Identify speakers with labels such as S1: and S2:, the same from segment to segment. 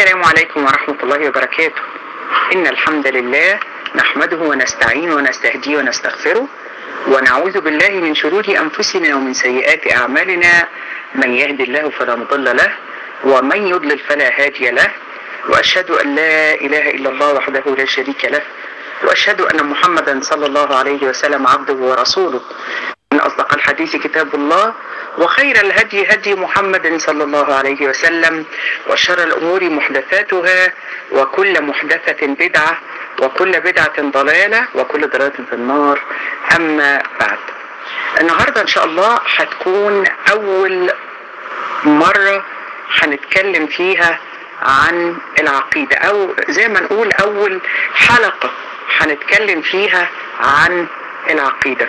S1: السلام عليكم ورحمة الله وبركاته إن الحمد لله نحمده ونستعين ونستهديه ونستغفره ونعوذ بالله من شرور أنفسنا ومن سيئات أعمالنا من يهد الله فلا مضل له ومن يضلل فلا هادي له وأشهد أن لا إله إلا الله وحده لا شريك له وأشهد أن محمدا صلى الله عليه وسلم عبده ورسوله من أصدق الحديث كتاب الله وخير الهدي هدي محمد صلى الله عليه وسلم وشر الأمور محدثاتها وكل محدثة بدعة وكل بدعة ضلالة وكل ضلالة في النار أما بعد النهاردة إن شاء الله هتكون أول مرة هنتكلم فيها عن العقيدة أو زي ما نقول أول حلقة هنتكلم فيها عن العقيدة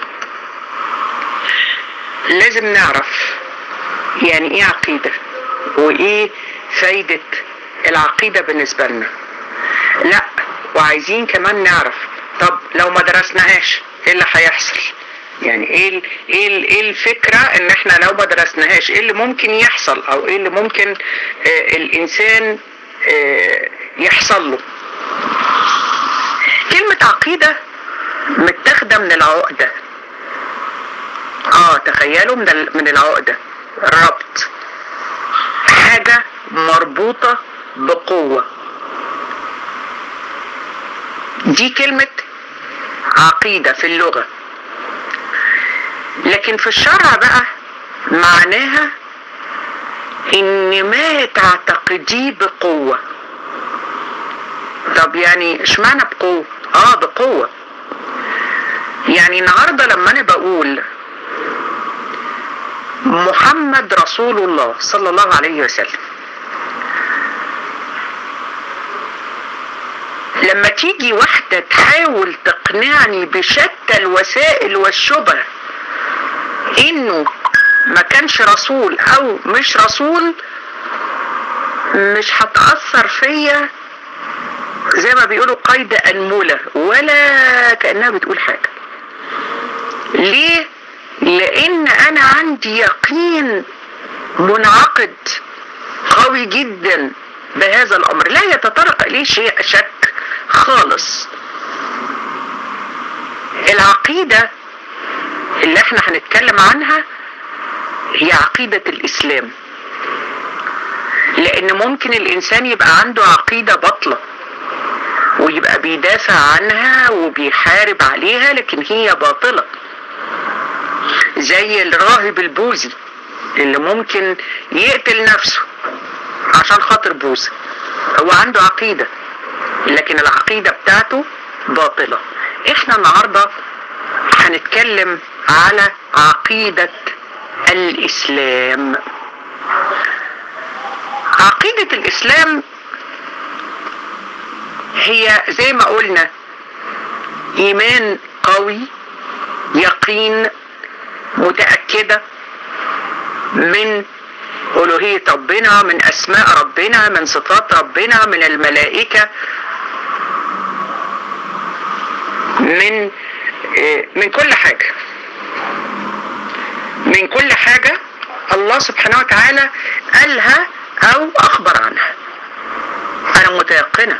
S1: لازم نعرف يعني ايه عقيدة وايه فايدة العقيدة بالنسبة لنا لا وعايزين كمان نعرف طب لو ما درسناهاش ايه اللي هيحصل يعني ايه ال ايه ال ايه الفكره ان احنا لو ما درسناهاش ايه اللي ممكن يحصل او ايه اللي ممكن آه الانسان آه يحصل له كلمه عقيده متاخده من العقده اه تخيلوا من من العقده ربط حاجه مربوطه بقوه دي كلمه عقيده في اللغه لكن في الشرع بقى معناها ان ما تعتقديه بقوة طب يعني اشمعنى بقوة اه بقوة يعني النهاردة لما انا بقول محمد رسول الله صلى الله عليه وسلم لما تيجي واحدة تحاول تقنعني بشتى الوسائل والشبه انه ما كانش رسول او مش رسول مش هتأثر فيا زي ما بيقولوا قيد أنملة ولا كأنها بتقول حاجة ليه لان انا عندي يقين منعقد قوي جدا بهذا الامر لا يتطرق اليه شيء شك خالص العقيده اللي احنا هنتكلم عنها هي عقيدة الإسلام لأن ممكن الإنسان يبقى عنده عقيدة بطلة ويبقى بيدافع عنها وبيحارب عليها لكن هي باطلة زي الراهب البوذي اللي ممكن يقتل نفسه عشان خاطر بوذا هو عنده عقيدة لكن العقيدة بتاعته باطلة احنا النهاردة هنتكلم على عقيدة الإسلام عقيدة الإسلام هي زي ما قلنا إيمان قوي يقين متأكدة من ألوهية ربنا من أسماء ربنا من صفات ربنا من الملائكة من من كل حاجة من كل حاجة الله سبحانه وتعالى قالها أو أخبر عنها أنا متيقنة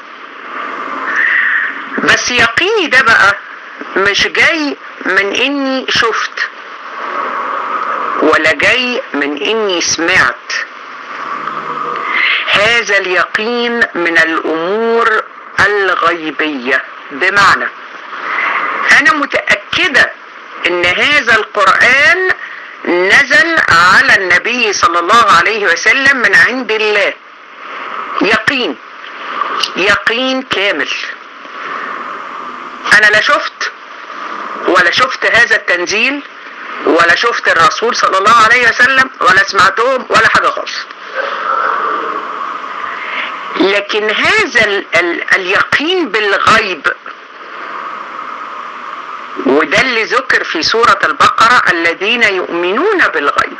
S1: بس يقيني ده بقى مش جاي من إني شفت ولا جاي من إني سمعت هذا اليقين من الأمور الغيبية بمعنى أنا متأكدة إن هذا القرآن نزل على النبي صلى الله عليه وسلم من عند الله يقين يقين كامل أنا لا شفت ولا شفت هذا التنزيل ولا شفت الرسول صلى الله عليه وسلم ولا سمعتهم ولا حاجة خالص لكن هذا ال ال اليقين بالغيب وده اللي ذكر في سورة البقرة الذين يؤمنون بالغيب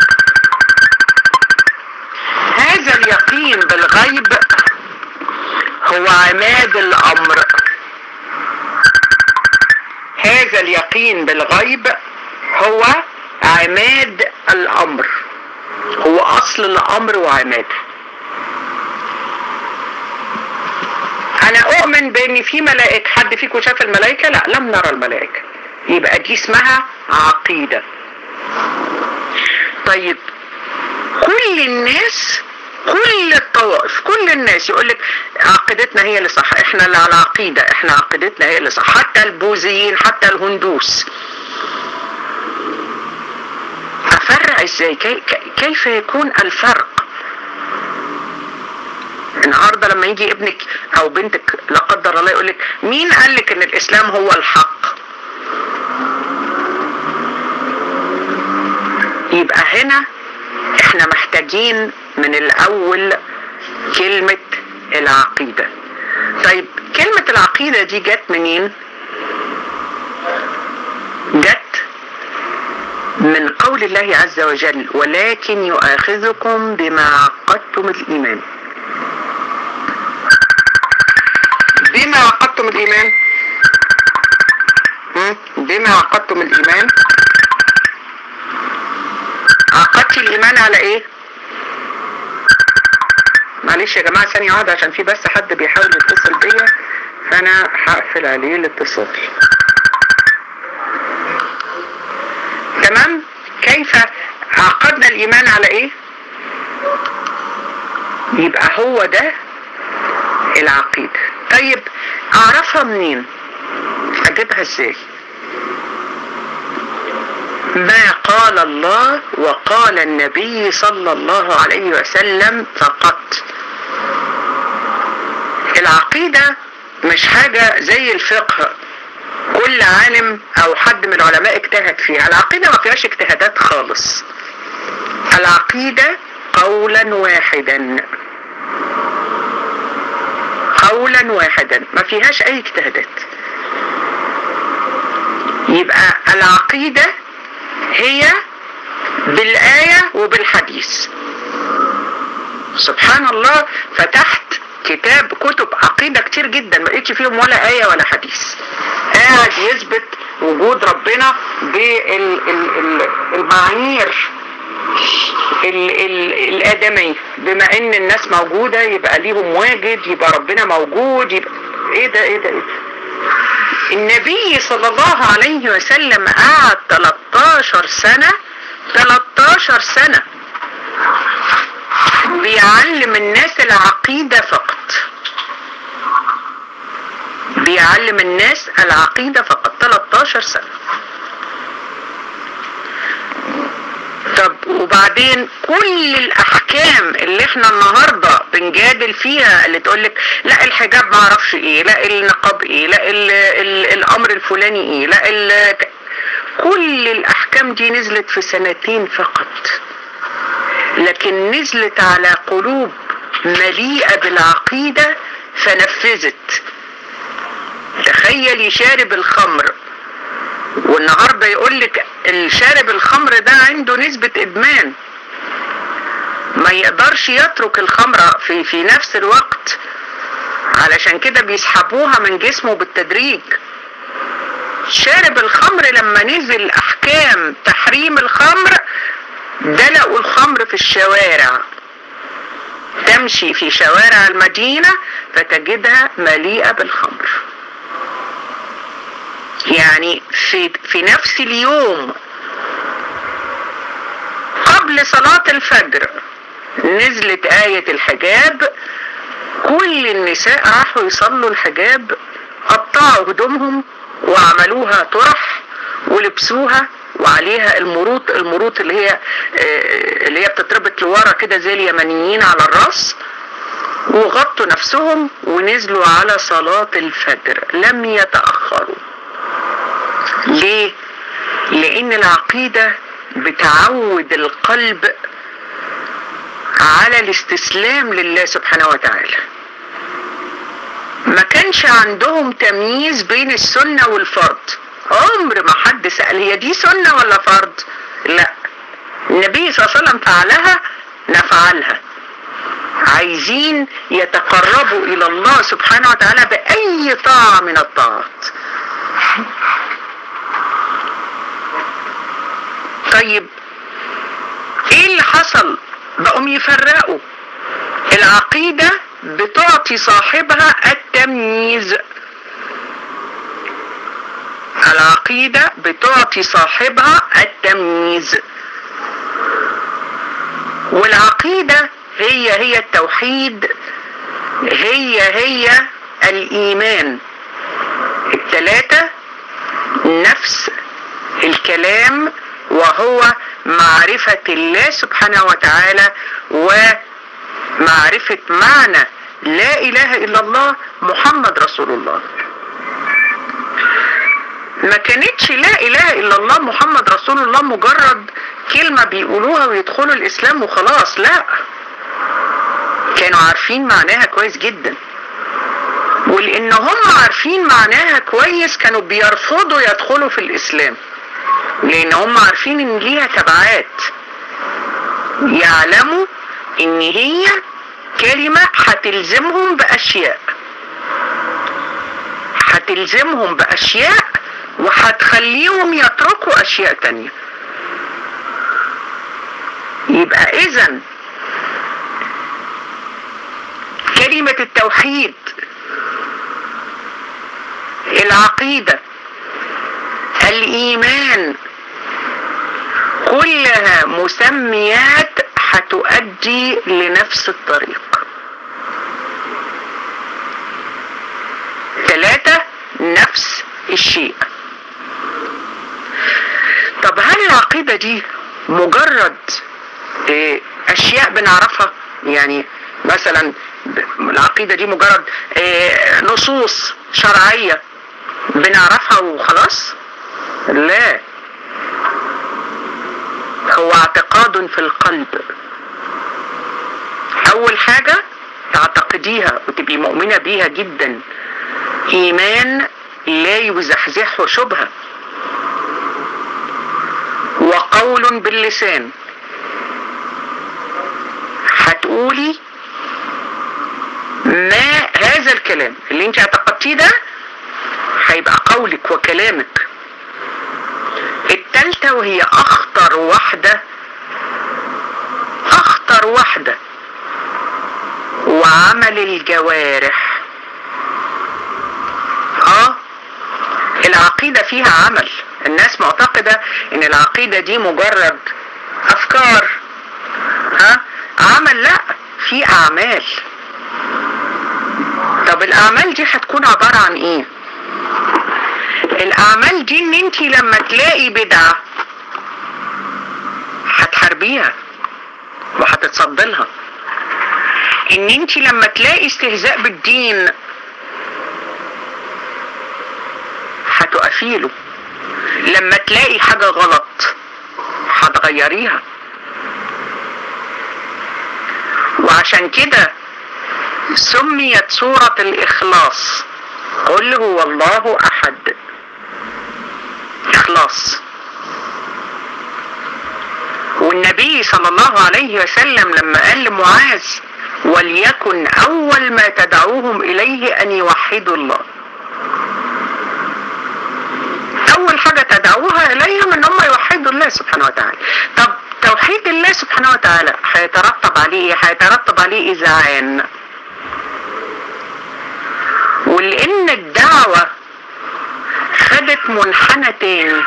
S1: هذا اليقين بالغيب هو عماد الأمر هذا اليقين بالغيب هو عماد الأمر هو أصل الأمر وعماده نؤمن بان في ملائكة حد فيكم شاف الملائكة لا لم نرى الملائكة يبقى دي اسمها عقيدة طيب كل الناس كل الطوائف كل الناس يقول لك عقيدتنا هي اللي صح احنا اللي على عقيدة احنا عقيدتنا هي اللي صح حتى البوذيين حتى الهندوس افرق ازاي كي كيف يكون الفرق النهارده لما يجي ابنك او بنتك لا قدر الله يقول لك مين قال لك ان الاسلام هو الحق يبقى هنا احنا محتاجين من الاول كلمة العقيدة طيب كلمة العقيدة دي جت منين جت من قول الله عز وجل ولكن يؤاخذكم بما عقدتم الايمان بما عقدتم الايمان بما عقدتم الايمان عقدتي الايمان على ايه معلش يا جماعه ثانيه واحده عشان في بس حد بيحاول يتصل بيا فانا هقفل عليه الاتصال تمام كيف عقدنا الايمان على ايه يبقى هو ده العقيده طيب اعرفها منين اجيبها ازاي ما قال الله وقال النبي صلى الله عليه وسلم فقط العقيدة مش حاجة زي الفقه كل عالم او حد من العلماء اجتهد فيها العقيدة ما فيهاش اجتهادات خالص العقيدة قولا واحدا قولا واحدا ما فيهاش اي اجتهادات يبقى العقيدة هي بالآية وبالحديث سبحان الله فتحت كتاب كتب عقيدة كتير جدا ما لقيتش فيهم ولا آية ولا حديث قاعد يثبت وجود ربنا بالمعايير ال ال الآدمية بما ان الناس موجودة يبقى ليهم واجد يبقى ربنا موجود يبقى ايه ده ايه ده ايه ده النبي صلى الله عليه وسلم قعد 13 سنة 13 سنة بيعلم الناس العقيدة فقط بيعلم الناس العقيدة فقط 13 سنة طب وبعدين كل الاحكام اللي احنا النهارده بنجادل فيها اللي تقول لك لا الحجاب ما اعرفش ايه لا النقاب ايه لا ال ال الامر الفلاني ايه لا ال كل الاحكام دي نزلت في سنتين فقط لكن نزلت على قلوب مليئة بالعقيدة فنفذت تخيل شارب الخمر والنهارده يقول لك الشارب الخمر ده عنده نسبة ادمان ما يقدرش يترك الخمرة في في نفس الوقت علشان كده بيسحبوها من جسمه بالتدريج شارب الخمر لما نزل احكام تحريم الخمر دلقوا الخمر في الشوارع تمشي في شوارع المدينة فتجدها مليئة بالخمر يعني في في نفس اليوم قبل صلاة الفجر نزلت آية الحجاب كل النساء راحوا يصلوا الحجاب قطعوا هدومهم وعملوها طرح ولبسوها وعليها المروط المروط اللي هي اللي هي بتتربط لورا كده زي اليمنيين على الراس وغطوا نفسهم ونزلوا على صلاة الفجر لم يتأخروا ليه لان العقيدة بتعود القلب على الاستسلام لله سبحانه وتعالى ما كانش عندهم تمييز بين السنة والفرض عمر ما حد سأل هي دي سنة ولا فرض لا النبي صلى الله عليه وسلم فعلها نفعلها عايزين يتقربوا الى الله سبحانه وتعالى باي طاعة من الطاعات طيب ايه اللي حصل بقوا يفرقوا العقيدة بتعطي صاحبها التمييز التمييز العقيدة بتعطي صاحبها التمييز والعقيدة هي هي التوحيد هي هي الإيمان الثلاثة نفس الكلام وهو معرفة الله سبحانه وتعالى ومعرفة معنى لا إله إلا الله محمد رسول الله ما كانتش لا إله إلا الله محمد رسول الله مجرد كلمة بيقولوها ويدخلوا الإسلام وخلاص لا كانوا عارفين معناها كويس جدا ولان هم عارفين معناها كويس كانوا بيرفضوا يدخلوا في الاسلام لان هم عارفين ان ليها تبعات يعلموا ان هي كلمة هتلزمهم باشياء هتلزمهم باشياء وهتخليهم يتركوا اشياء تانية يبقى اذا كلمة التوحيد العقيدة الإيمان كلها مسميات هتؤدي لنفس الطريق ثلاثة نفس الشيء طب هل العقيدة دي مجرد إيه، أشياء بنعرفها يعني مثلا العقيدة دي مجرد إيه، نصوص شرعية بنعرفها وخلاص لا هو اعتقاد في القلب اول حاجة تعتقديها وتبقي مؤمنة بيها جدا ايمان لا يزحزحه شبهة وقول باللسان هتقولي ما هذا الكلام اللي انت اعتقدتيه ده هيبقى قولك وكلامك التالتة وهي اخطر واحدة اخطر واحدة وعمل الجوارح اه العقيدة فيها عمل الناس معتقدة ان العقيدة دي مجرد افكار ها عمل لا في اعمال طب الاعمال دي هتكون عبارة عن ايه الاعمال دي ان انت لما تلاقي بدعة هتحاربيها وهتتصدي لها ان انت لما تلاقي استهزاء بالدين هتقفي له لما تلاقي حاجة غلط هتغيريها وعشان كده سميت سورة الإخلاص قل هو الله أحد إخلاص والنبي صلى الله عليه وسلم لما قال لمعاذ وليكن أول ما تدعوهم إليه أن يوحدوا الله أول حاجة تدعوها إليهم أن هم يوحدوا الله سبحانه وتعالى طب توحيد الله سبحانه وتعالى هيترتب عليه إيه؟ هيترتب عليه إذعان ولأن الدعوة خدت منحنى تاني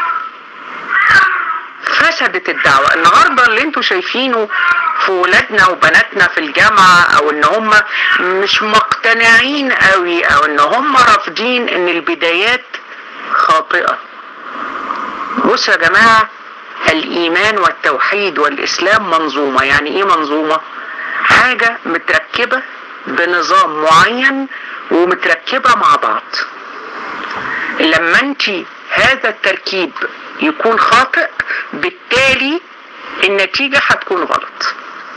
S1: فسدت الدعوة النهاردة اللي انتوا شايفينه في ولادنا وبناتنا في الجامعة او ان هم مش مقتنعين قوي او ان هم رافضين ان البدايات خاطئة بصوا يا جماعة الايمان والتوحيد والاسلام منظومة يعني ايه منظومة حاجة متركبة بنظام معين ومتركبة مع بعض لما انت هذا التركيب يكون خاطئ بالتالي النتيجة هتكون غلط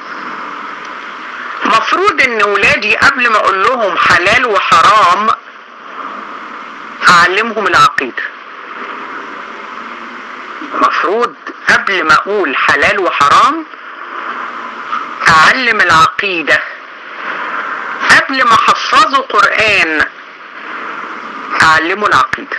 S1: مفروض ان ولادي قبل ما اقول لهم حلال وحرام اعلمهم العقيدة مفروض قبل ما اقول حلال وحرام اعلم العقيدة قبل ما احفظه قرآن اعلمه العقيدة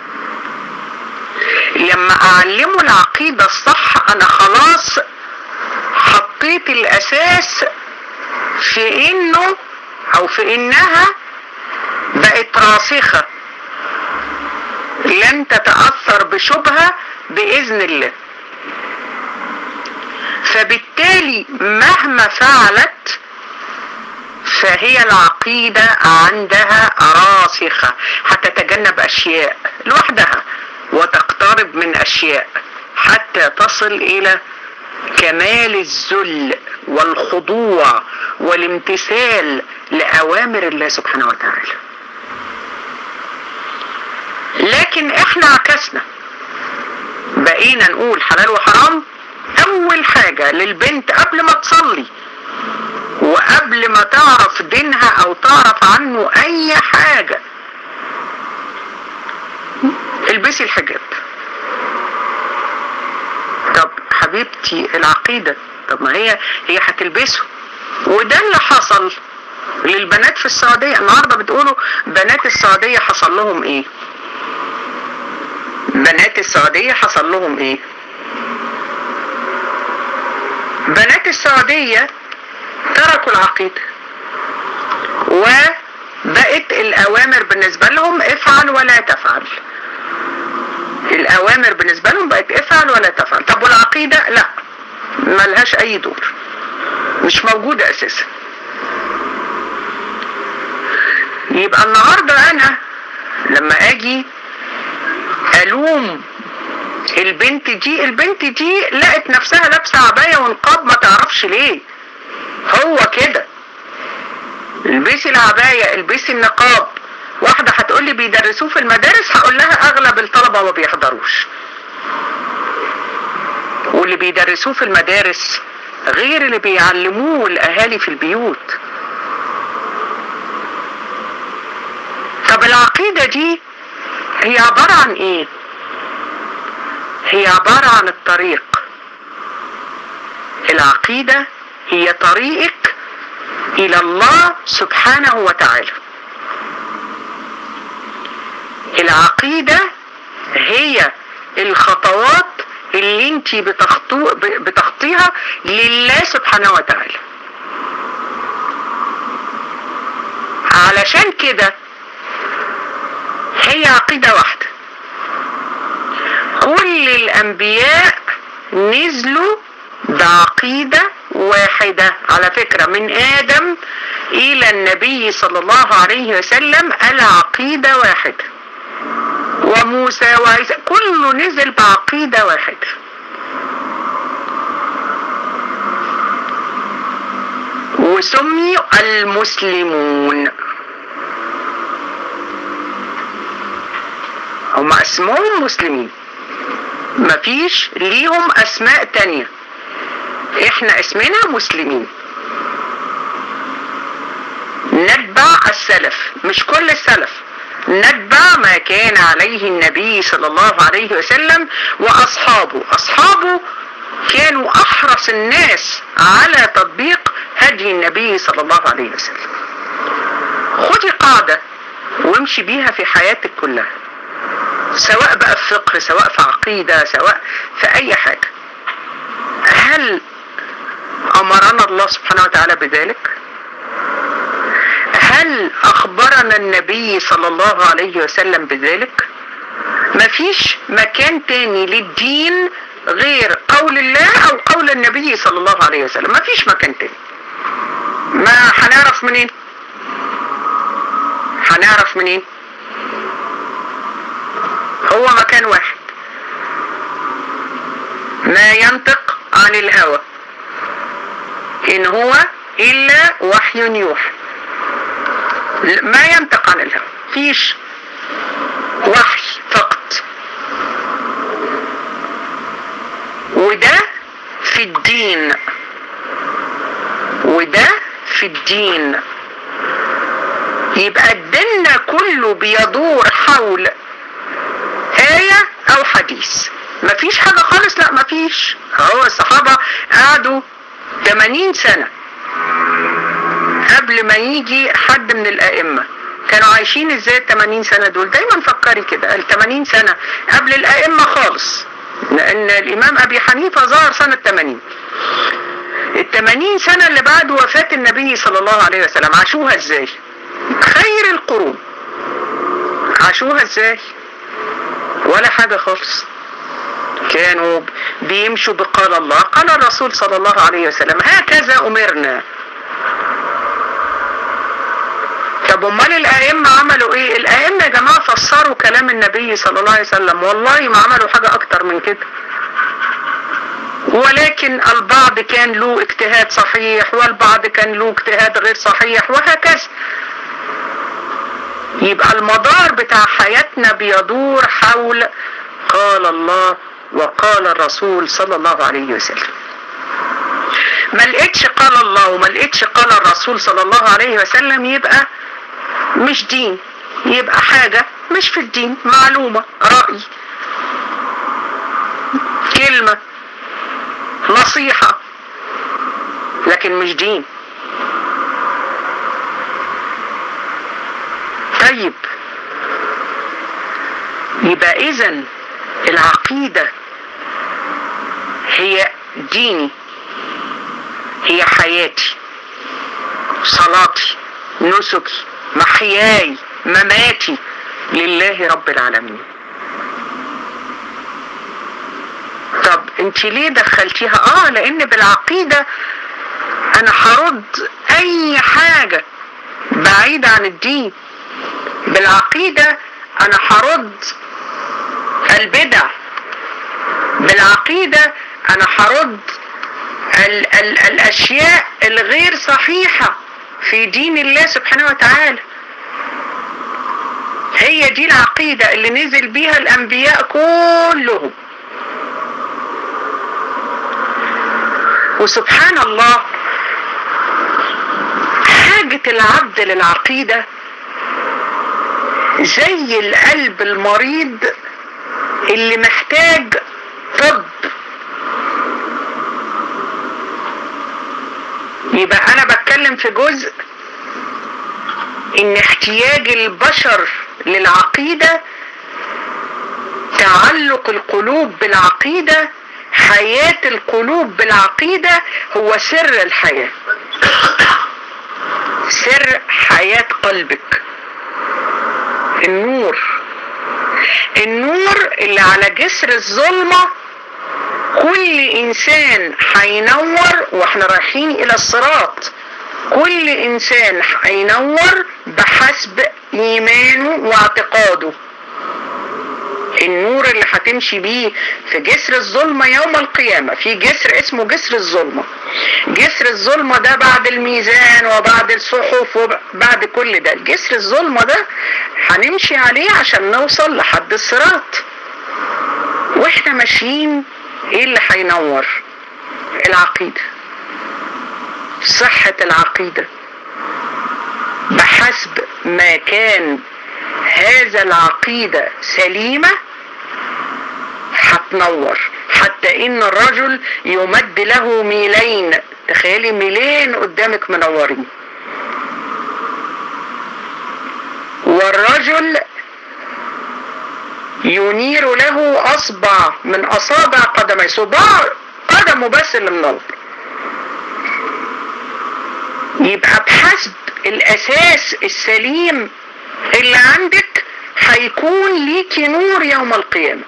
S1: لما اعلمه العقيدة الصح انا خلاص حطيت الاساس في انه او في انها بقت راسخة لن تتأثر بشبهة بإذن الله فبالتالي مهما فعلت فهي العقيدة عندها راسخة هتتجنب أشياء لوحدها وتقترب من أشياء حتى تصل إلى كمال الذل والخضوع والامتثال لأوامر الله سبحانه وتعالى لكن احنا عكسنا بقينا نقول حلال وحرام اول حاجة للبنت قبل ما تصلي وقبل ما تعرف دينها او تعرف عنه اي حاجة البسي الحجاب طب حبيبتي العقيدة طب ما هي هي هتلبسه وده اللي حصل للبنات في السعودية النهاردة بتقولوا بنات السعودية حصل لهم ايه بنات السعودية حصل لهم ايه بنات السعودية تركوا العقيدة وبقت الأوامر بالنسبة لهم افعل ولا تفعل الأوامر بالنسبة لهم بقت افعل ولا تفعل طب والعقيدة لا ملهاش أي دور مش موجودة أساسا يبقى النهاردة أنا لما أجي ألوم البنت دي البنت دي لقت نفسها لابسة عباية ونقاب ما تعرفش ليه هو كده البسي العباية البسي النقاب واحدة هتقول لي بيدرسوه في المدارس هقول لها اغلب الطلبة ما بيحضروش واللي بيدرسوه في المدارس غير اللي بيعلموه الاهالي في البيوت طب العقيدة دي هي عبارة عن ايه هي عبارة عن الطريق العقيدة هي طريقك الى الله سبحانه وتعالى العقيدة هي الخطوات اللي انت بتخطو بتخطيها لله سبحانه وتعالى علشان كده هي عقيدة واحدة كل الانبياء نزلوا بعقيدة واحدة على فكرة من ادم الى النبي صلى الله عليه وسلم العقيدة واحدة وموسى وعيسى كله نزل بعقيدة واحدة وسمي المسلمون هم اسمهم مسلمين مفيش ليهم اسماء تانية احنا اسمنا مسلمين نتبع السلف مش كل السلف نتبع ما كان عليه النبي صلى الله عليه وسلم واصحابه اصحابه كانوا احرص الناس على تطبيق هدي النبي صلى الله عليه وسلم خدي قاعدة وامشي بيها في حياتك كلها سواء بقى في فقه سواء في عقيدة سواء في اي حاجة هل امرنا الله سبحانه وتعالى بذلك هل اخبرنا النبي صلى الله عليه وسلم بذلك مفيش مكان تاني للدين غير قول الله او قول النبي صلى الله عليه وسلم مفيش مكان تاني ما هنعرف منين هنعرف منين هو مكان واحد ما ينطق عن الهوى ان هو الا وحي يوحى ما ينطق عن الهوى فيش وحي فقط وده في الدين وده في الدين يبقى الدين كله بيدور حول آية أو حديث مفيش حاجة خالص لا مفيش هو الصحابة قعدوا 80 سنة قبل ما يجي حد من الأئمة كانوا عايشين ازاي ال 80 سنة دول دايما فكري كده ال 80 سنة قبل الأئمة خالص لأن الإمام أبي حنيفة ظهر سنة 80 ال 80 سنة اللي بعد وفاة النبي صلى الله عليه وسلم عاشوها ازاي خير القرون مشوها ازاي ولا حاجة خالص كانوا بيمشوا بقال الله قال الرسول صلى الله عليه وسلم هكذا أمرنا طب امال الائمه عملوا ايه الائمه يا جماعه فسروا كلام النبي صلى الله عليه وسلم والله ما عملوا حاجه اكتر من كده ولكن البعض كان له اجتهاد صحيح والبعض كان له اجتهاد غير صحيح وهكذا يبقى المدار بتاع حياتنا بيدور حول قال الله وقال الرسول صلى الله عليه وسلم ما لقيتش قال الله وما لقيتش قال الرسول صلى الله عليه وسلم يبقى مش دين يبقى حاجة مش في الدين معلومة رأي كلمة نصيحة لكن مش دين طيب يبقى اذا العقيدة هي ديني هي حياتي صلاتي نسكي محياي مماتي لله رب العالمين طب انت ليه دخلتيها اه لان بالعقيدة انا هرد اي حاجة بعيدة عن الدين بالعقيدة انا هرد البدع بالعقيدة انا هرد ال ال الاشياء الغير صحيحة في دين الله سبحانه وتعالى هي دي العقيدة اللي نزل بيها الانبياء كلهم وسبحان الله حاجة العبد للعقيدة زي القلب المريض اللي محتاج طب يبقى انا بتكلم في جزء ان احتياج البشر للعقيدة تعلق القلوب بالعقيدة حياة القلوب بالعقيدة هو سر الحياة سر حياة قلبك النور النور اللي على جسر الظلمة كل انسان هينور واحنا رايحين الى الصراط كل انسان هينور بحسب ايمانه واعتقاده النور اللي هتمشي بيه في جسر الظلمة يوم القيامة في جسر اسمه جسر الظلمة جسر الظلمة ده بعد الميزان وبعد الصحف وبعد كل ده جسر الظلمة ده هنمشي عليه عشان نوصل لحد الصراط واحنا ماشيين ايه اللي هينور العقيدة صحة العقيدة بحسب ما كان هذا العقيدة سليمة هتنور حتى ان الرجل يمد له ميلين تخيلي ميلين قدامك منورين والرجل ينير له اصبع من اصابع قدمي صباع قدمه بس اللي منور يبقى بحسب الاساس السليم اللي عندك هيكون ليكي نور يوم القيامة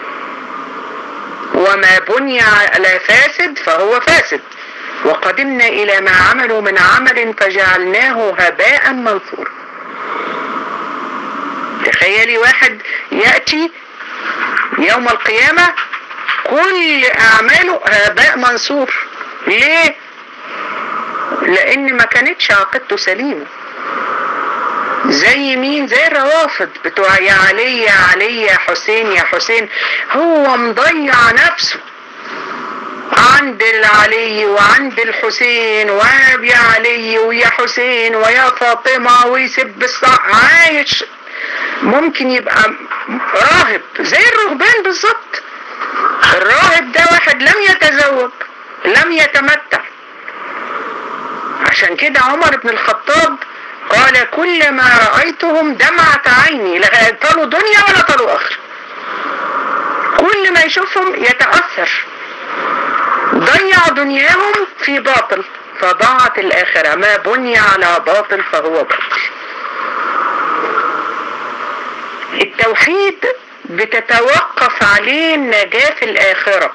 S1: وما بني على فاسد فهو فاسد وقدمنا الى ما عملوا من عمل فجعلناه هباء منثورا تخيلي واحد يأتي يوم القيامة كل اعماله هباء منثور ليه لان ما كانتش عقيدته سليمه زي مين زي الروافض بتوع يا علي يا علي يا حسين يا حسين هو مضيع نفسه عند العلي وعند الحسين ويا علي ويا حسين ويا فاطمة ويسب الصح عايش ممكن يبقى راهب زي الرهبان بالظبط الراهب ده واحد لم يتزوج لم يتمتع عشان كده عمر بن الخطاب قال كل ما رأيتهم دمعت عيني لا طالوا دنيا ولا طالوا آخر كل ما يشوفهم يتأثر ضيع دنياهم في باطل فضاعت الآخرة ما بني على باطل فهو باطل التوحيد بتتوقف عليه النجاة في الآخرة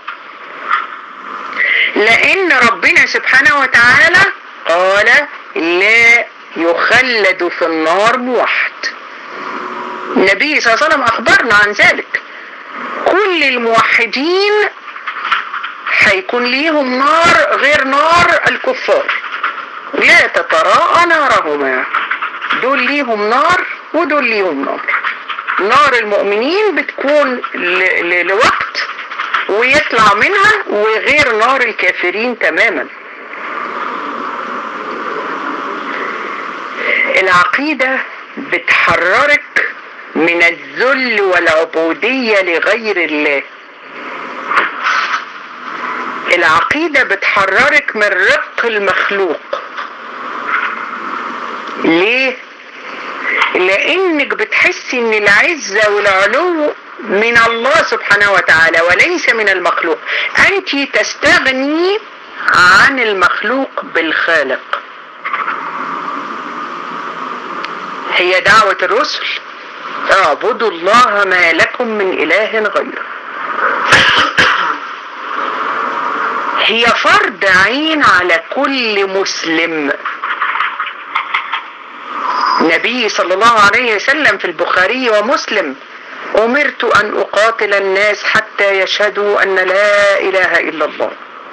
S1: لأن ربنا سبحانه وتعالى قال لا يخلد في النار موحد النبي صلى الله عليه وسلم أخبرنا عن ذلك كل الموحدين هيكون ليهم نار غير نار الكفار لا تتراءى نارهما دول ليهم نار ودول ليهم نار نار المؤمنين بتكون ل- ل- لوقت ويطلع منها وغير نار الكافرين تماما العقيدة بتحررك من الذل والعبودية لغير الله العقيدة بتحررك من رق المخلوق ليه؟ لانك بتحسي ان العزة والعلو من الله سبحانه وتعالى وليس من المخلوق انت تستغني عن المخلوق بالخالق هي دعوة الرسل اعبدوا الله ما لكم من اله غيره هي فرض عين على كل مسلم النبي صلى الله عليه وسلم في البخاري ومسلم أمرت أن أقاتل الناس حتى يشهدوا أن لا إله إلا الله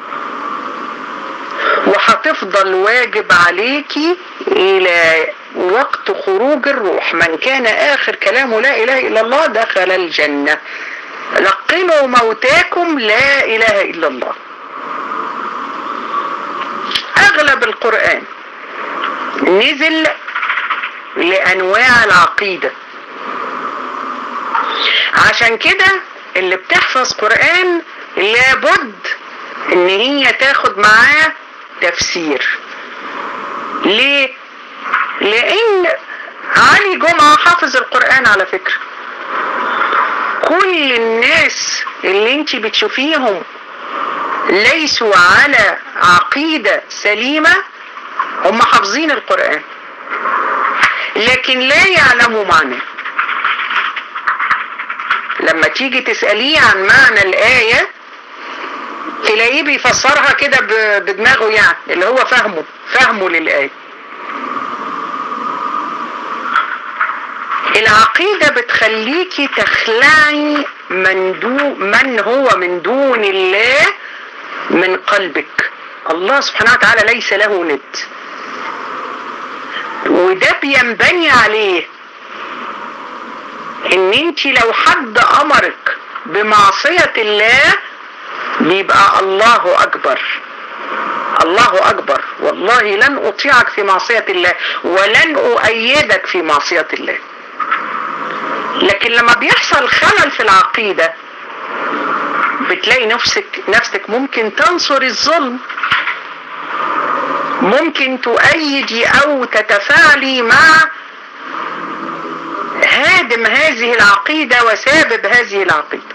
S1: وهتفضل واجب عليكي إلى وقت خروج الروح من كان آخر كلامه لا إله إلا الله دخل الجنة لقنوا موتاكم لا إله إلا الله أغلب القرآن نزل لأنواع العقيدة عشان كده اللي بتحفظ قرآن لابد ان هي تاخد معاه تفسير ليه لان علي جمعة حافظ القرآن على فكرة كل الناس اللي انت بتشوفيهم ليسوا على عقيدة سليمة هم حافظين القرآن لكن لا يعلموا معناه لما تيجي تسأليه عن معنى الآية تلاقيه بيفسرها كده ب- بدماغه يعني اللي هو فهمه فهمه للآية العقيدة بتخليكي تخلعي من, دو من هو من دون الله من قلبك الله سبحانه وتعالى ليس له ند وده بينبني عليه ان انت لو حد امرك بمعصية الله بيبقى الله اكبر الله اكبر والله لن اطيعك في معصية الله ولن اؤيدك في معصية الله لكن لما بيحصل خلل في العقيدة بتلاقي نفسك نفسك ممكن تنصر الظلم ممكن تؤيدي او تتفاعلي مع هادم هذه العقيدة وسابب هذه العقيدة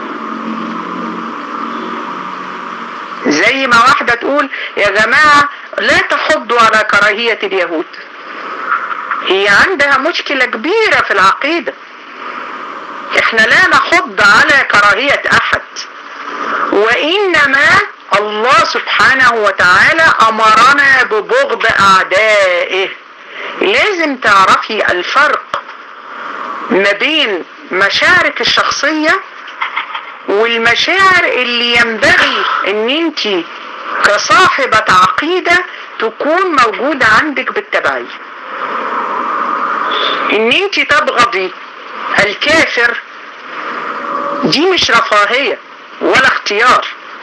S1: زي ما واحدة تقول يا جماعة لا تحضوا على كراهية اليهود هي عندها مشكلة كبيرة في العقيدة احنا لا نحض على كراهية احد وانما الله سبحانه وتعالى امرنا ببغض اعدائه لازم تعرفي الفرق ما بين مشاعرك الشخصية والمشاعر اللي ينبغي ان انت كصاحبة عقيدة تكون موجودة عندك بالتبعية ان انت تبغضي الكافر دي مش رفاهية ولا اختيار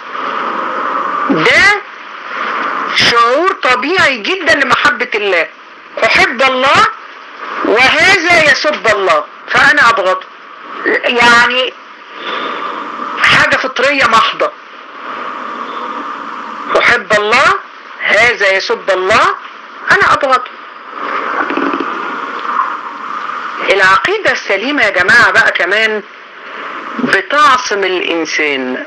S1: ده شعور طبيعي جدا لمحبة الله احب الله وهذا يسب الله فانا ابغضه يعني حاجة فطرية محضة احب الله هذا يسب الله انا ابغضه العقيدة السليمة يا جماعة بقى كمان بتعصم الانسان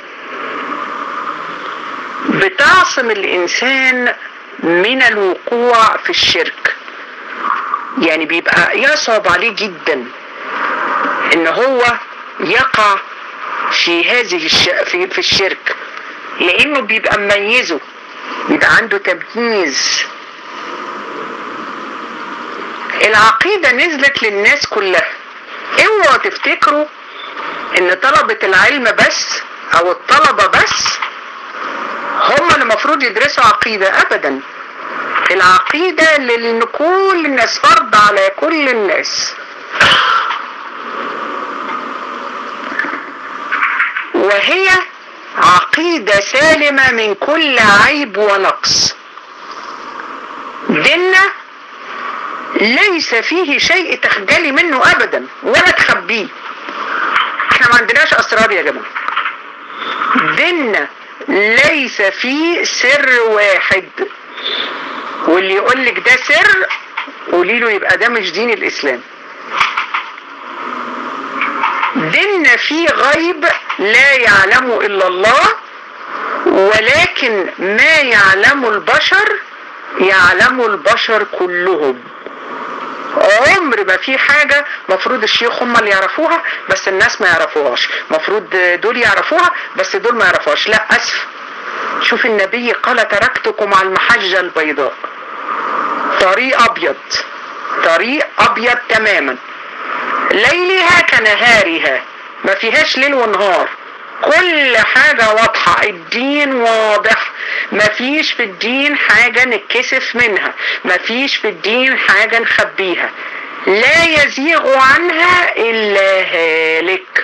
S1: بتعصم الانسان من الوقوع في الشرك يعني بيبقى يصعب عليه جدا ان هو يقع في هذه الش... في, في الشرك لانه بيبقى مميزه بيبقى عنده تمييز العقيدة نزلت للناس كلها اوعوا تفتكروا ان طلبة العلم بس او الطلبة بس هم اللي المفروض يدرسوا عقيدة ابدا العقيدة لان كل الناس فرض على كل الناس وهي عقيدة سالمة من كل عيب ونقص ديننا ليس فيه شيء تخجلي منه ابدا ولا تخبيه احنا ما عندناش اسرار يا جماعه ديننا ليس فيه سر واحد واللي يقول لك ده سر قولي له يبقى ده مش دين الاسلام ديننا فيه غيب لا يعلمه الا الله ولكن ما يعلم البشر يعلم البشر كلهم عمر ما في حاجة مفروض الشيوخ هم اللي يعرفوها بس الناس ما يعرفوهاش مفروض دول يعرفوها بس دول ما يعرفوهاش لا أسف شوف النبي قال تركتكم على المحجة البيضاء طريق أبيض طريق أبيض تماما ليلها كنهارها ما فيهاش ليل ونهار كل حاجة واضحة الدين واضح مفيش في الدين حاجة نتكسف منها مفيش في الدين حاجة نخبيها لا يزيغ عنها إلا هالك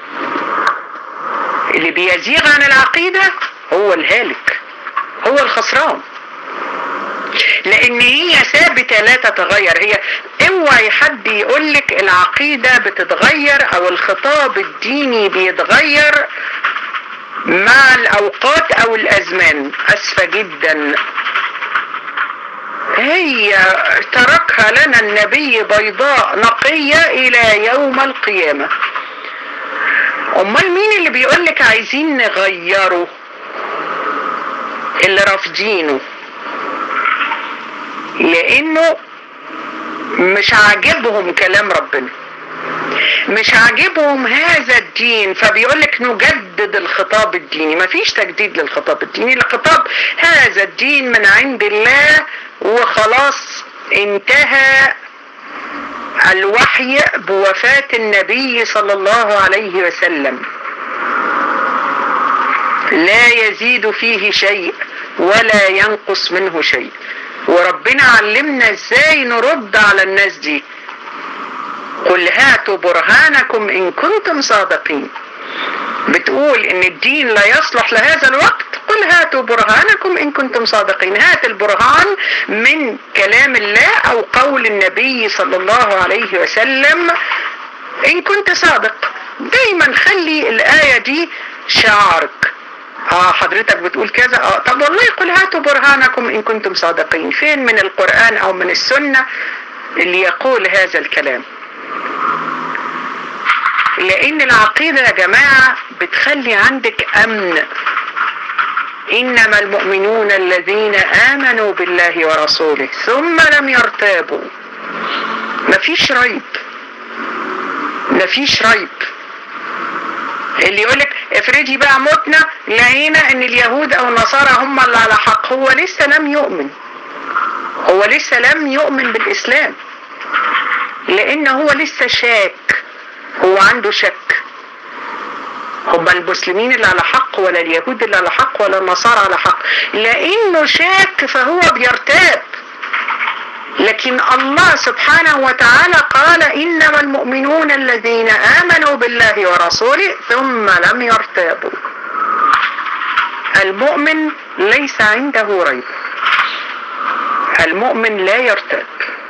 S1: اللي بيزيغ عن العقيدة هو الهالك هو الخسران لان هي ثابتة لا تتغير هي اوعي حد يقولك العقيدة بتتغير او الخطاب الديني بيتغير مع الاوقات او الازمان اسفة جدا هي تركها لنا النبي بيضاء نقية الى يوم القيامة امال مين اللي بيقولك عايزين نغيره اللي رافضينه لانه مش عاجبهم كلام ربنا مش عاجبهم هذا الدين فبيقولك نجدد الخطاب الديني مفيش تجديد للخطاب الديني الخطاب هذا الدين من عند الله وخلاص انتهى الوحي بوفاة النبي صلى الله عليه وسلم لا يزيد فيه شيء ولا ينقص منه شيء وربنا علمنا ازاي نرد على الناس دي قل هاتوا برهانكم ان كنتم صادقين بتقول ان الدين لا يصلح لهذا الوقت قل هاتوا برهانكم ان كنتم صادقين هات البرهان من كلام الله او قول النبي صلى الله عليه وسلم ان كنت صادق دايما خلي الايه دي شعارك اه حضرتك بتقول كذا اه طب والله قل هاتوا برهانكم ان كنتم صادقين فين من القرآن او من السنة اللي يقول هذا الكلام لان العقيدة يا جماعة بتخلي عندك امن انما المؤمنون الذين امنوا بالله ورسوله ثم لم يرتابوا مفيش ريب مفيش ريب اللي يقولك افرضي بقى متنا لقينا ان اليهود او النصارى هم اللي على حق هو لسه لم يؤمن هو لسه لم يؤمن بالاسلام لان هو لسه شاك هو عنده شك هم المسلمين اللي على حق ولا اليهود اللي على حق ولا النصارى على حق لانه شاك فهو بيرتاب لكن الله سبحانه وتعالى قال إنما المؤمنون الذين آمنوا بالله ورسوله ثم لم يرتابوا المؤمن ليس عنده ريب المؤمن لا يرتاب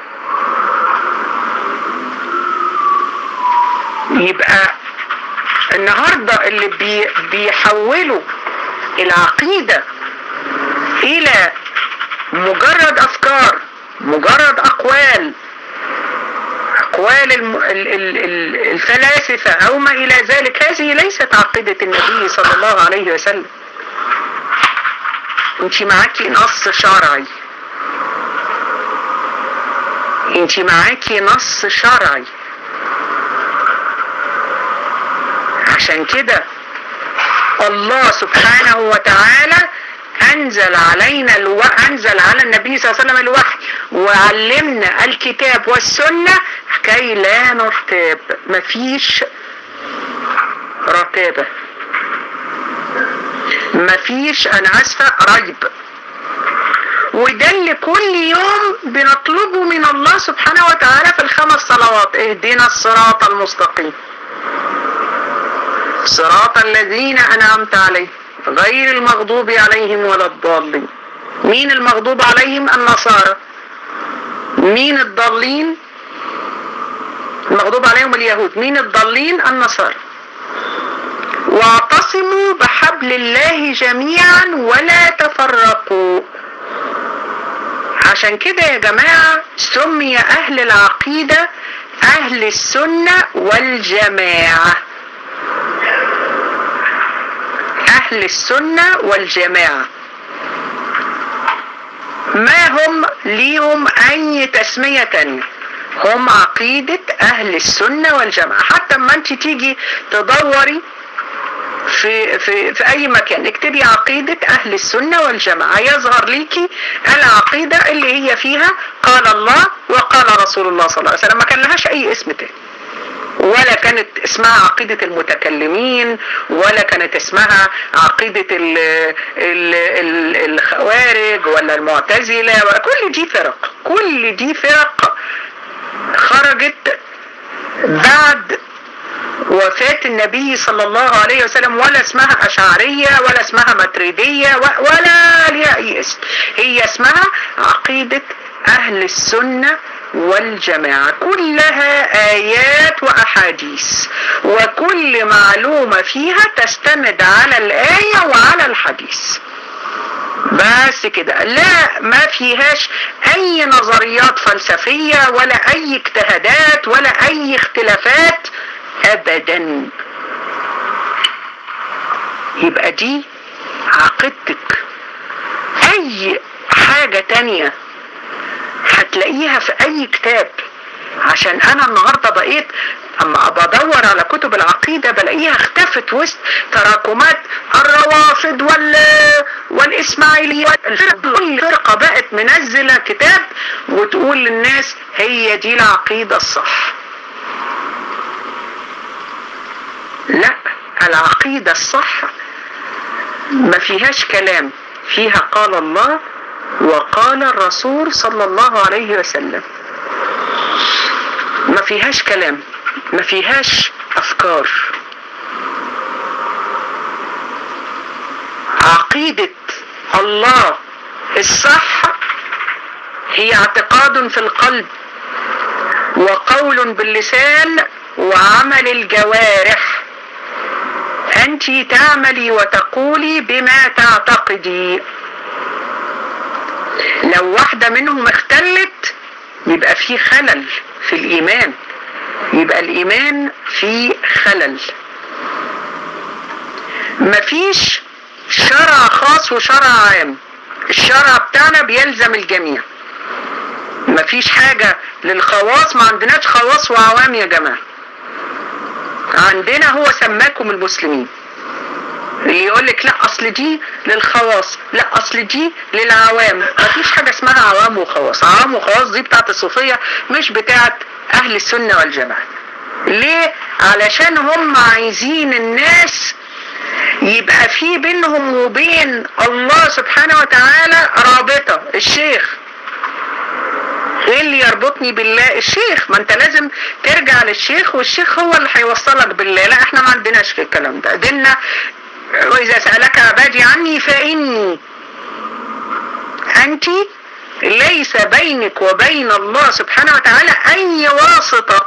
S1: يبقى النهاردة اللي بي بيحولوا العقيدة إلى مجرد أفكار مجرد أقوال أقوال الم... ال... ال... ال... الفلاسفة أو ما إلى ذلك هذه ليست عقيدة النبي صلى الله عليه وسلم انت معاكي نص شرعي انت معاكي نص شرعي عشان كده الله سبحانه وتعالى انزل علينا الو... انزل على النبي صلى الله عليه وسلم الوحي وعلمنا الكتاب والسنة كي لا نرتاب مفيش رتابة مفيش انا اسفة ريب وده اللي كل يوم بنطلبه من الله سبحانه وتعالى في الخمس صلوات اهدنا الصراط المستقيم صراط الذين انعمت عليهم غير المغضوب عليهم ولا الضالين مين المغضوب عليهم النصارى مين الضالين المغضوب عليهم اليهود مين الضالين النصارى واعتصموا بحبل الله جميعا ولا تفرقوا عشان كده يا جماعة سمي أهل العقيدة أهل السنة والجماعة أهل السنة والجماعة ما هم ليهم أي تسمية تانية هم عقيدة أهل السنة والجماعة حتى ما أنت تيجي تدوري في, في, في أي مكان اكتبي عقيدة أهل السنة والجماعة يظهر ليكي العقيدة اللي هي فيها قال الله وقال رسول الله صلى الله عليه وسلم ما كان لهاش أي اسم تاني ولا كانت اسمها عقيدة المتكلمين ولا كانت اسمها عقيدة ال ال ال الخوارج ولا المعتزلة ولا كل دي فرق كل دي فرق خرجت بعد وفاة النبي صلى الله عليه وسلم ولا اسمها أشعرية ولا اسمها متريدية ولا ليها أي اسم هي اسمها عقيدة أهل السنة والجماعة كلها آيات وأحاديث وكل معلومة فيها تستند على الآية وعلى الحديث بس كده لا ما فيهاش أي نظريات فلسفية ولا أي اجتهادات ولا أي اختلافات أبدا يبقى دي عقيدتك أي حاجة تانية هتلاقيها في اي كتاب عشان انا النهارده بقيت اما بدور على كتب العقيده بلاقيها اختفت وسط تراكمات الروافض وال والاسماعيليه كل فرقه بقت منزله كتاب وتقول للناس هي دي العقيده الصح لا العقيده الصح ما فيهاش كلام فيها قال الله وقال الرسول صلى الله عليه وسلم ما فيهاش كلام ما فيهاش افكار عقيدة الله الصح هي اعتقاد في القلب وقول باللسان وعمل الجوارح انت تعملي وتقولي بما تعتقدي لو واحدة منهم اختلت يبقى في خلل في الإيمان يبقى الإيمان فيه خلل مفيش شرع خاص وشرع عام الشرع بتاعنا بيلزم الجميع مفيش حاجة للخواص ما عندناش خواص وعوام يا جماعة عندنا هو سماكم المسلمين اللي يقول لك لا اصل دي للخواص لا اصل دي للعوام مفيش حاجه اسمها عوام وخواص عوام وخواص دي بتاعت الصوفيه مش بتاعت اهل السنه والجماعه ليه علشان هم عايزين الناس يبقى في بينهم وبين الله سبحانه وتعالى رابطه الشيخ ايه اللي يربطني بالله الشيخ ما انت لازم ترجع للشيخ والشيخ هو اللي هيوصلك بالله لا احنا ما عندناش في الكلام ده ديننا وإذا سألك عبادي عني فإني أنت ليس بينك وبين الله سبحانه وتعالى أي واسطة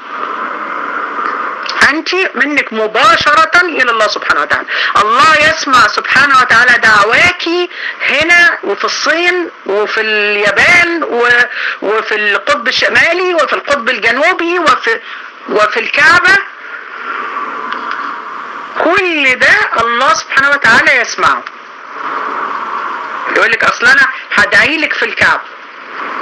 S1: أنت منك مباشرة إلى الله سبحانه وتعالى الله يسمع سبحانه وتعالى دعواك هنا وفي الصين وفي اليابان وفي القطب الشمالي وفي القطب الجنوبي وفي وفي الكعبة كل ده الله سبحانه وتعالى يسمعه يقول لك اصل انا هدعي لك في الكعبة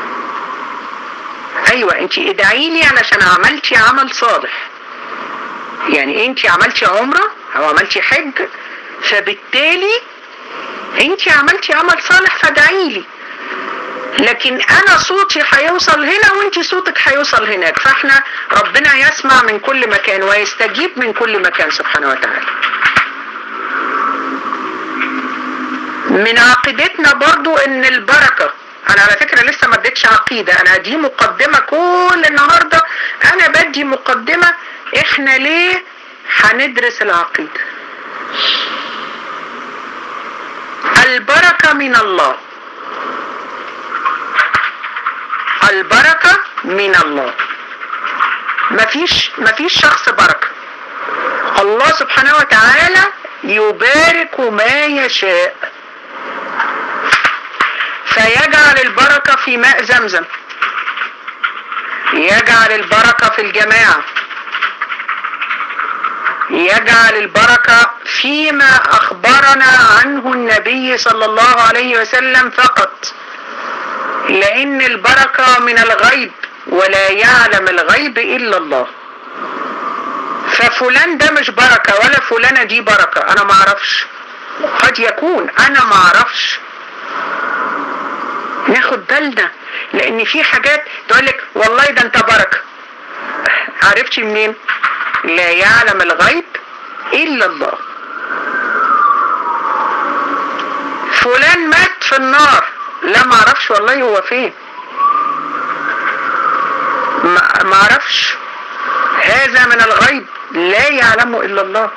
S1: ايوه انت ادعي لي علشان عملتي عمل صالح يعني انت عملتي عمرة او عملتي حج فبالتالي انت عملتي عمل صالح فادعي لي لكن انا صوتي هيوصل هنا وانت صوتك هيوصل هناك فاحنا ربنا يسمع من كل مكان ويستجيب من كل مكان سبحانه وتعالى من عقيدتنا برضو ان البركة انا على فكرة لسه ما اديتش عقيدة انا دي مقدمة كل النهاردة انا بدي مقدمة احنا ليه هندرس العقيدة البركة من الله البركة من الله مفيش مفيش شخص بركة الله سبحانه وتعالى يبارك ما يشاء فيجعل البركة في ماء زمزم يجعل البركة في الجماعة يجعل البركة فيما أخبرنا عنه النبي صلى الله عليه وسلم فقط لأن البركة من الغيب ولا يعلم الغيب إلا الله ففلان ده مش بركة ولا فلانة دي بركة أنا معرفش قد يكون أنا معرفش ناخد بالنا لأن في حاجات تقولك والله ده أنت بركة عرفتي منين؟ لا يعلم الغيب إلا الله فلان مات في النار لا ما اعرفش والله هو فين ما اعرفش هذا من الغيب لا يعلمه الا الله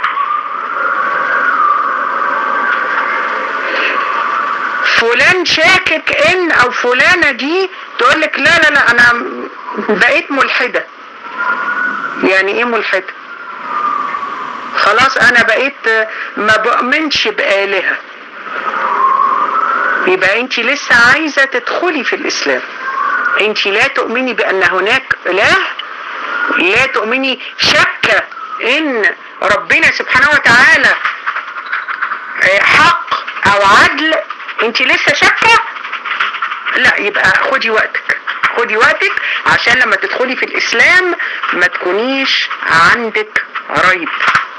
S1: فلان شاكك ان او فلانة دي تقول لك لا لا لا انا بقيت ملحدة يعني ايه ملحدة خلاص انا بقيت ما بؤمنش بآلهة يبقى انت لسه عايزة تدخلي في الاسلام انت لا تؤمني بان هناك اله لا تؤمني شك ان ربنا سبحانه وتعالى حق او عدل انت لسه شاكة لا يبقى خدي وقتك خدي وقتك عشان لما تدخلي في الاسلام ما تكونيش عندك ريب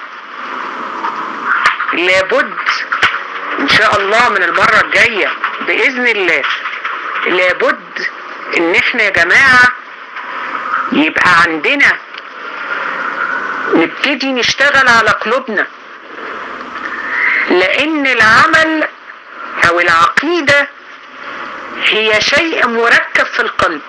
S1: لابد ان شاء الله من المرة الجاية باذن الله لابد ان احنا يا جماعة يبقى عندنا نبتدي نشتغل على قلوبنا لان العمل او العقيدة هي شيء مركب في القلب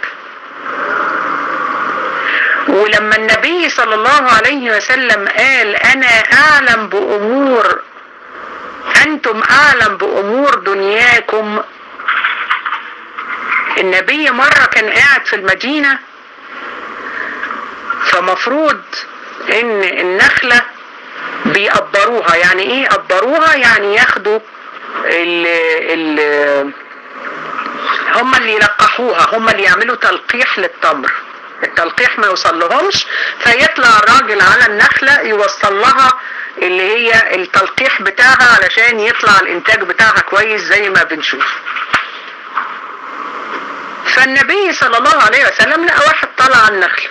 S1: ولما النبي صلى الله عليه وسلم قال انا اعلم بامور انتم اعلم بامور دنياكم النبي مرة كان قاعد في المدينة فمفروض ان النخلة بيقبروها يعني ايه قبروها يعني ياخدوا ال ال هم اللي يلقحوها هم اللي يعملوا تلقيح للتمر التلقيح ما يوصل لهمش فيطلع الراجل على النخلة يوصل لها اللي هي التلقيح بتاعها علشان يطلع الانتاج بتاعها كويس زي ما بنشوف فالنبي صلى الله عليه وسلم لقى واحد طلع على النخلة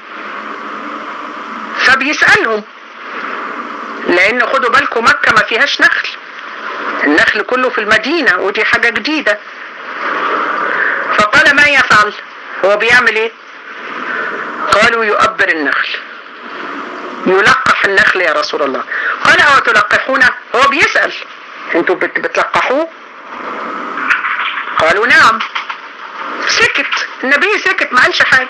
S1: فبيسألهم لان خدوا بالكم مكة ما فيهاش نخل النخل كله في المدينة ودي حاجة جديدة فقال ما يفعل هو بيعمل ايه قالوا يؤبر النخل يلقح النخل يا رسول الله قال او تلقحونه هو بيسأل انتوا بت بتلقحوه قالوا نعم سكت النبي سكت ما قالش حاجة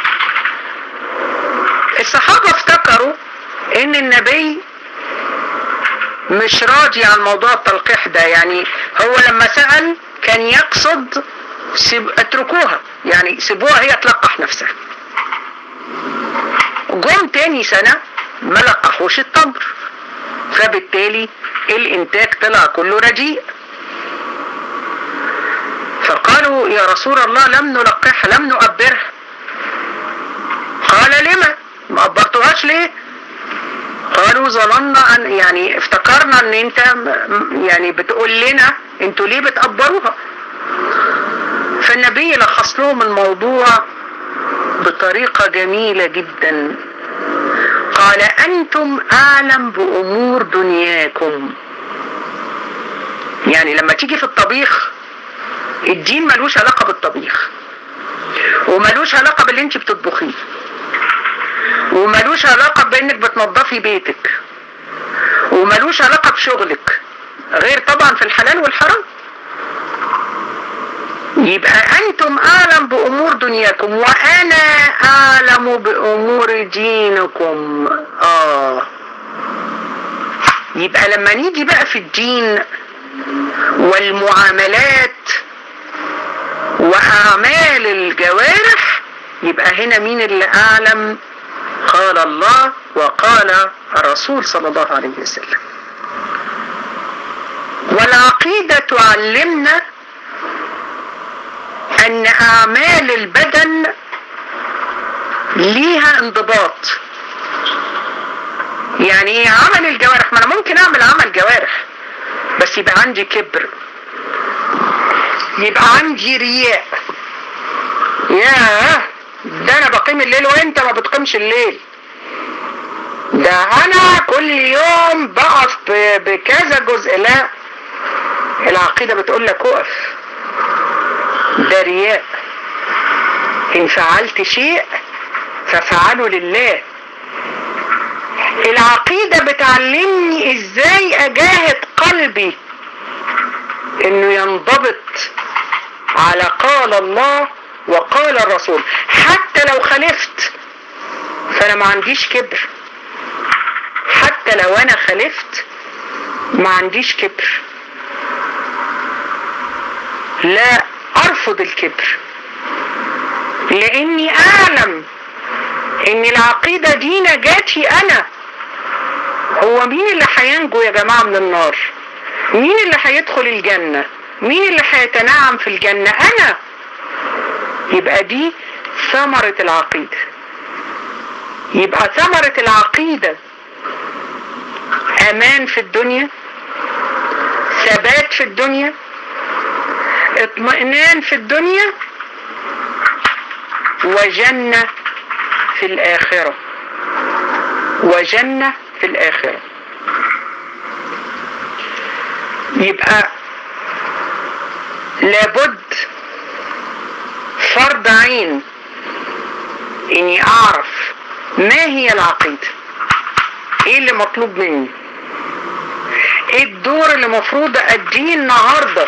S1: الصحابة افتكروا ان النبي مش راضي عن موضوع التلقيح ده يعني هو لما سأل كان يقصد سيب اتركوها يعني سيبوها هي تلقح نفسها جم تاني سنة ما لقحوش التمر فبالتالي الانتاج طلع كله رديء فقالوا يا رسول الله لم نلقحها لم نؤبرها قال لما ما أبرتوهاش ليه قالوا ظننا ان يعني افتكرنا ان انت يعني بتقول لنا انتوا ليه بتقبروها فالنبي لخص لهم الموضوع بطريقة جميلة جدا قال انتم اعلم بامور دنياكم يعني لما تيجي في الطبيخ الدين ملوش علاقة بالطبيخ وملوش علاقة باللي انت بتطبخيه وملوش علاقة بانك بتنظفي بيتك وملوش علاقة بشغلك غير طبعا في الحلال والحرام يبقى انتم اعلم بامور دنياكم وانا اعلم بامور دينكم اه يبقى لما نيجي بقى في الدين والمعاملات واعمال الجوارح يبقى هنا مين اللي اعلم قال الله وقال الرسول صلى الله عليه وسلم والعقيدة تعلمنا ان اعمال البدن ليها انضباط يعني ايه عمل الجوارح ما انا ممكن اعمل عمل جوارح بس يبقى عندي كبر يبقى عندي رياء ياه ده انا بقيم الليل وانت ما بتقيمش الليل ده انا كل يوم بقف بكذا جزء لا العقيدة بتقول لك اقف ده رياء ان فعلت شيء ففعله لله العقيدة بتعلمني ازاي اجاهد قلبي انه ينضبط على قال الله وقال الرسول حتى لو خالفت فانا ما عنديش كبر حتى لو انا خالفت ما عنديش كبر لا ارفض الكبر لاني اعلم ان العقيدة دي نجاتي انا هو مين اللي هينجو يا جماعة من النار مين اللي هيدخل الجنة مين اللي هيتنعم في الجنة انا يبقى دي ثمرة العقيدة يبقى ثمرة العقيدة امان في الدنيا ثبات في الدنيا اطمئنان في الدنيا وجنة في الآخرة وجنة في الآخرة يبقى لابد فرض عين اني اعرف ما هي العقيدة ايه اللي مطلوب مني ايه الدور اللي مفروض اديه النهارده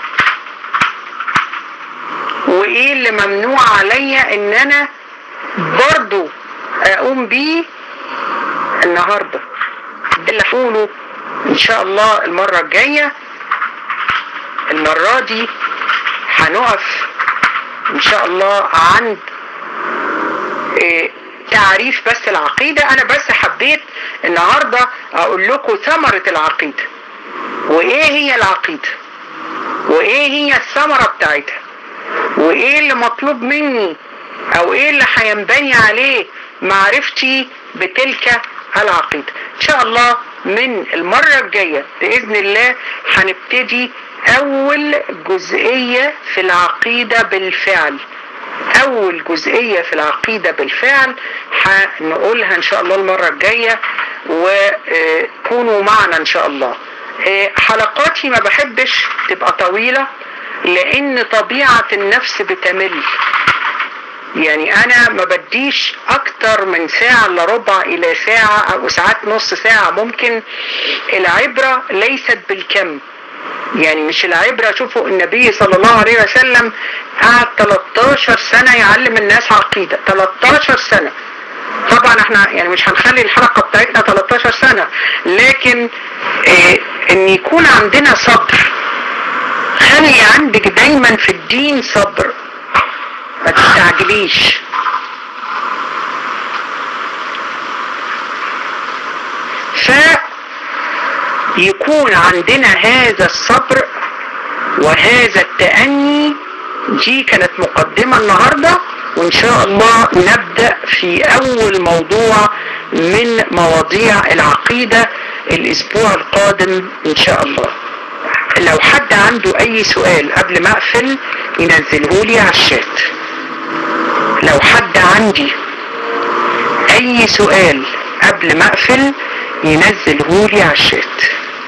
S1: وايه اللي ممنوع عليا ان انا برضو اقوم بيه النهارده اللي هقوله ان شاء الله المرة الجاية المرة دي هنقف ان شاء الله عند إيه تعريف بس العقيدة انا بس حبيت النهاردة اقول لكم ثمرة العقيدة وايه هي العقيدة وايه هي الثمرة بتاعتها وايه اللي مطلوب مني او ايه اللي هينبني عليه معرفتي بتلك العقيدة ان شاء الله من المرة الجاية بإذن الله هنبتدي أول جزئية في العقيدة بالفعل أول جزئية في العقيدة بالفعل هنقولها إن شاء الله المرة الجاية وكونوا معنا إن شاء الله حلقاتي ما بحبش تبقى طويلة لأن طبيعة النفس بتمل يعني انا ما بديش اكتر من ساعة الا ربع الى ساعة او ساعات نص ساعة ممكن العبرة ليست بالكم يعني مش العبرة شوفوا النبي صلى الله عليه وسلم قعد 13 سنة يعلم الناس عقيدة 13 سنة طبعا احنا يعني مش هنخلي الحلقة بتاعتنا 13 سنة لكن اه ان يكون عندنا صبر خلي عندك دايما في الدين صبر ما تستعجليش فيكون عندنا هذا الصبر وهذا التأني دي كانت مقدمة النهاردة وإن شاء الله نبدأ في أول موضوع من مواضيع العقيدة الأسبوع القادم إن شاء الله لو حد عنده أي سؤال قبل ما أقفل ينزله لي على الشات لو حد عندي اي سؤال قبل قبل ما اقفل ينزلهولي على الشات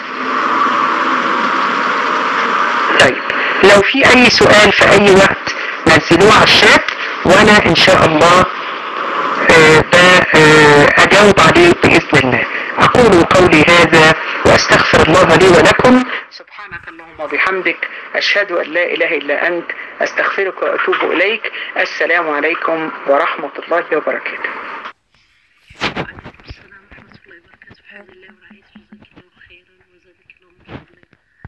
S1: طيب لو في اي سؤال في اي وقت نزلوه على الشات وانا ان شاء الله آه، ب- آه، اجاوب عليه باذن الله اقول قولي هذا واستغفر الله لي ولكم سبحانك اللهم وبحمدك اشهد ان لا اله الا انت استغفرك واتوب اليك السلام عليكم ورحمه الله وبركاته
S2: السلام ورحمة الله وبركاته الحمد لله